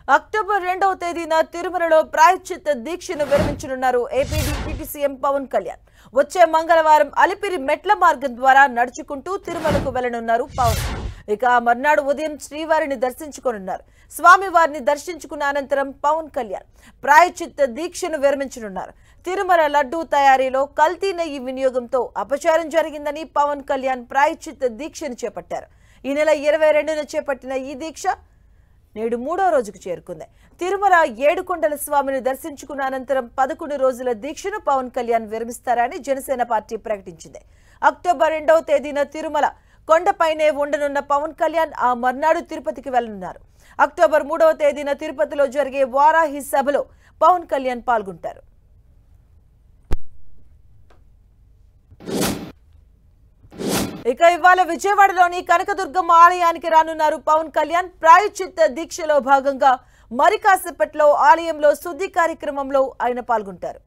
October రెండవ తేదీన తిరుమలలో ప్రాయశ్చిత్త దీక్షను విరమించనున్నారు AP deputy CM Pawan Kalyan వచ్చే మంగళవారం అలిపిరి మెట్ల మార్గం ద్వారా నడుచుకుంటూ తిరుమలకు వెళ్లనున్నారు పవన్ ఇక మర్నాడు ఉదయం శ్రీవారిని దర్శించుకోనున్నారు స్వామివారిని దర్శించుకున్న అనంతరం పవన్ కళ్యాణ్ ప్రాయశ్చిత్త దీక్షను విరమించనున్నారు తిరుమల లడ్డూ తయారీలో కల్తీ నెయ్యి వినియోగంతో అపచారం జరిగిందని పవన్ కళ్యాణ్ ప్రాయశ్చిత్త దీక్షను చేపట్టారు ఈ నెల ఇరవై రెండున చేపట్టిన ఈ దీక్ష నేడు మూడో రోజుకు చేరుకుంది తిరుమల ఏడుకొండల స్వామిని దర్శించుకున్న అనంతరం పదకొండు రోజుల దీక్షను పవన్ కళ్యాణ్ విరమిస్తారని జనసేన పార్టీ ప్రకటించింది అక్టోబర్ రెండవ తేదీన తిరుమల కొండపైనే ఉండనున్న పవన్ కళ్యాణ్ ఆ మర్నాడు తిరుపతికి వెళ్లనున్నారు అక్టోబర్ మూడవ తేదీన తిరుపతిలో జరిగే వారాహి సభలో పవన్ కళ్యాణ్ పాల్గొంటారు ఇక ఇవాళ విజయవాడలోని కనకదుర్గమ్మ ఆలయానికి రానున్నారు పవన్ కళ్యాణ్ ప్రాయశ్చిత్త దీక్షలో భాగంగా మరి కాసేపట్లో ఆలయంలో శుద్ధి కార్యక్రమంలో ఆయన పాల్గొంటారు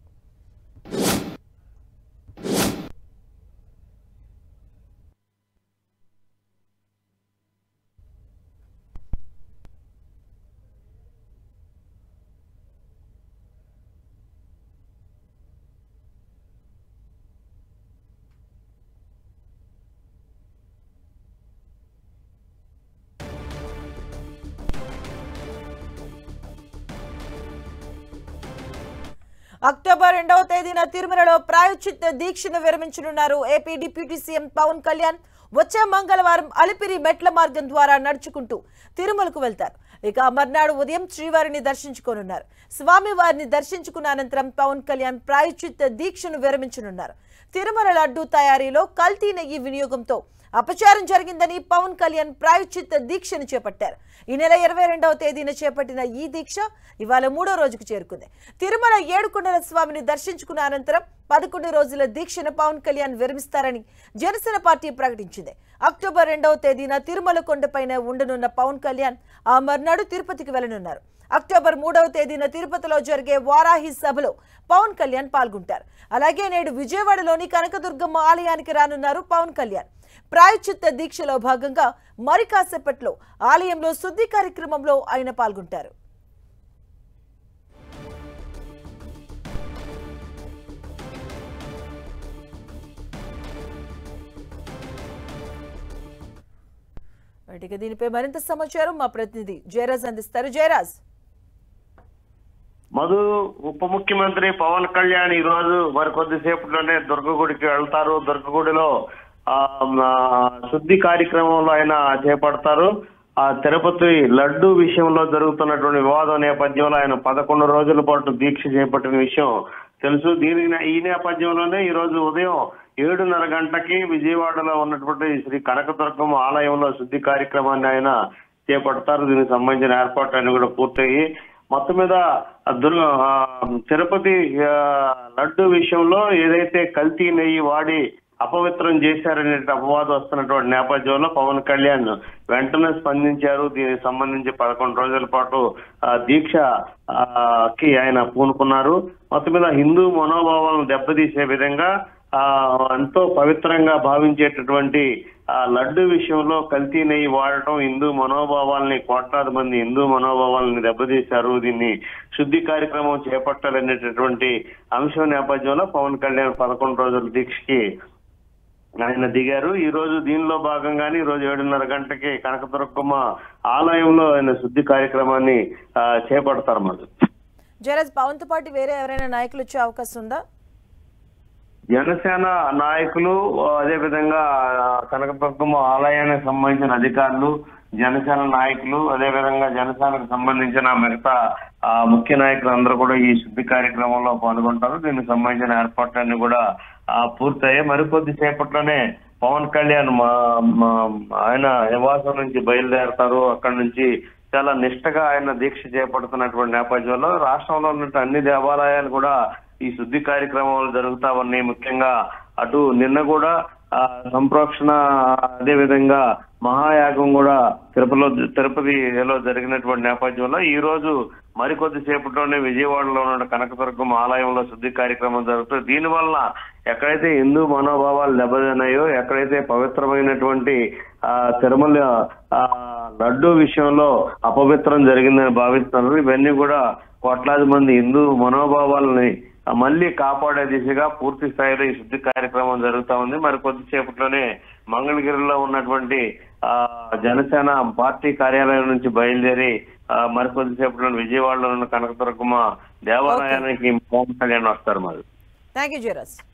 అక్టోబర్ రెండవ తేదీన తిరుమలలో ప్రాయశ్చిత్త దీక్షను విరమించనున్నారు AP deputy CM Pawan Kalyan వచ్చే మంగళవారం అలిపిరి మెట్ల మార్గం ద్వారా నడుచుకుంటూ తిరుమలకు వెళ్తారు ఇక మర్నాడు ఉదయం శ్రీవారిని దర్శించుకోనున్నారు స్వామివారిని దర్శించుకున్న అనంతరం పవన్ కళ్యాణ్ ప్రాయశ్చిత్త దీక్షను విరమించనున్నారు తిరుమల లడ్డూ తయారీలో కల్తీ నెయ్యి వినియోగంతో అపచారం జరిగిందని పవన్ కళ్యాణ్ ప్రాయశ్చిత్త దీక్షను చేపట్టారు ఈ నెల ఇరవై రెండవ తేదీన చేపట్టిన ఈ దీక్ష ఇవాళ మూడో రోజుకు చేరుకుంది తిరుమల ఏడుకొండల స్వామిని దర్శించుకున్న అనంతరం పదకొండు రోజుల దీక్షను పవన్ కళ్యాణ్ విరమిస్తారని జనసేన పార్టీ ప్రకటించింది అక్టోబర్ రెండవ తేదీన తిరుమల కొండపైన ఉండనున్న పవన్ కళ్యాణ్ ఆ మర్నాడు తిరుపతికి వెళ్లనున్నారు అక్టోబర్ మూడవ తేదీన తిరుపతిలో జరిగే వారాహి సభలో పవన్ కళ్యాణ్ పాల్గొంటారు అలాగే నేడు విజయవాడలోని కనకదుర్గమ్మ ఆలయానికి రానున్నారు పవన్ కళ్యాణ్ ప్రాయశ్చిత్త దీక్షలో భాగంగా మరి కాసేపట్లో ఆలయంలో శుద్ధి కార్యక్రమంలో ఆయన పాల్గొంటారు ఇక దీనిపై మరింత సమాచారం మా ప్రతినిధి జయరాజ్ అందిస్తారు జయరాజ్ మధు ఉప ముఖ్యమంత్రి పవన్ కళ్యాణ్ ఈ రోజు మరి కొద్దిసేపట్లోనే దుర్గగుడికి వెళ్తారు దుర్గగుడిలో ఆ ఆ, శుద్ధి కార్యక్రమంలో ఆయన చేపడతారు ఆ తిరుపతి లడ్డు విషయంలో జరుగుతున్నటువంటి వివాదం నేపథ్యంలో ఆయన పదకొండు రోజుల పాటు దీక్ష చేపట్టిన విషయం తెలుసు దీని ఈ నేపథ్యంలోనే ఈ రోజు ఉదయం ఏడున్నర గంటకి విజయవాడలో ఉన్నటువంటి శ్రీ కనకదుర్గమ్మ ఆలయంలో శుద్ధి కార్యక్రమాన్ని ఆయన చేపడతారు దీనికి సంబంధించిన ఏర్పాట్లన్నీ కూడా పూర్తయి మొత్తం మీద ఆ దుర్ ఆ, తిరుపతి ఆ, లడ్డు విషయంలో ఏదైతే కల్తీ నెయ్యి వాడి అపవిత్రం చేశారనే అపవాదం వస్తున్నటువంటి నేపథ్యంలో పవన్ కళ్యాణ్ వెంటనే స్పందించారు దీనికి సంబంధించి పదకొండు రోజుల పాటు ఆ, దీక్ష ఆ, కి ఆయన పూనుకున్నారు మొత్తం మీద హిందూ మనోభావాలను దెబ్బతీసే విధంగా ఆ ఎంతో పవిత్రంగా భావించేటటువంటి ఆ లడ్డు విషయంలో కల్తీ నెయ్యి వాడటం హిందూ మనోభావాల్ని కోట్లాది మంది హిందూ మనోభావాలని దెబ్బతీశారు దీన్ని శుద్ధి కార్యక్రమం చేపట్టాలనేటటువంటి అంశం నేపథ్యంలో పవన్ కళ్యాణ్ పదకొండు రోజుల దీక్షకి ఆయన దిగారు ఈ రోజు దీనిలో భాగంగానే ఈ రోజు ఏడున్నర గంటకి కనకదుర్గమ్మ ఆలయంలో ఆయన శుద్ధి కార్యక్రమాన్ని ఆ, చేపడతారు మరి జయరాజ్ పవన్ తో పాటు వేరే ఎవరైనా నాయకులు వచ్చే అవకాశం ఉందా జనసేన నాయకులు అదే విధంగా కనకదుర్గమ్మ ఆలయానికి సంబంధించిన అధికారులు జనసేన నాయకులు అదే విధంగా జనసేనకు సంబంధించిన మిగతా ఆ, ముఖ్య నాయకులు అందరూ కూడా ఈ శుద్ధి కార్యక్రమంలో పాల్గొంటారు దీనికి సంబంధించిన ఏర్పాట్లన్నీ కూడా ఆ, పూర్తయ్యాయి మరికొద్ది సేపట్లోనే పవన్ కళ్యాణ్ మా- మా- ఆయన నివాసం నుంచి బయలుదేరతారు అక్కడి నుంచి చాలా నిష్టగా ఆయన దీక్ష చేపడుతున్నటువంటి నేపథ్యంలో రాష్ట్రంలో ఉన్న అన్ని దేవాలయాలు కూడా ఈ శుద్ధి కార్యక్రమాలు జరుగుతా ఉన్నాయి ముఖ్యంగా అటు నిన్న కూడా ఆ, సంప్రోక్షణ అదే విధంగా మహాయాగం కూడా తిరుపతిలో తిరుపతిలో జరిగినటువంటి నేపథ్యంలో ఈ రోజు మరికొద్ది సేపట్లోనే విజయవాడలో ఉన్న కనకదుర్గం ఆలయంలో శుద్ధి కార్యక్రమం జరుగుతుంది దీనివల్ల ఎక్కడైతే హిందూ మనోభావాలు దెబ్బతిన్నాయో ఎక్కడైతే పవిత్రమైనటువంటి ఆ తిరుమల ఆ లడ్డు విషయంలో అపవిత్రం జరిగిందని భావిస్తున్నారు ఇవన్నీ కూడా కోట్లాది మంది హిందూ మనోభావాలని ఆ, మళ్ళీ కాపాడే దిశగా పూర్తి స్థాయిలో ఈ శుద్ధి కార్యక్రమం జరుగుతా ఉంది మరి కొద్దిసేపట్లోనే మంగళగిరిలో ఉన్నటువంటి ఆ జనసేన పార్టీ కార్యాలయం నుంచి బయలుదేరి ఆ, మరి కొద్దిసేపట్లో విజయవాడలో ఉన్న కనకదుర్గమ్మ దేవాలయానికి పవన్ కళ్యాణ్ వస్తారు మరి థ్యాంక్ యూ జయరాజ్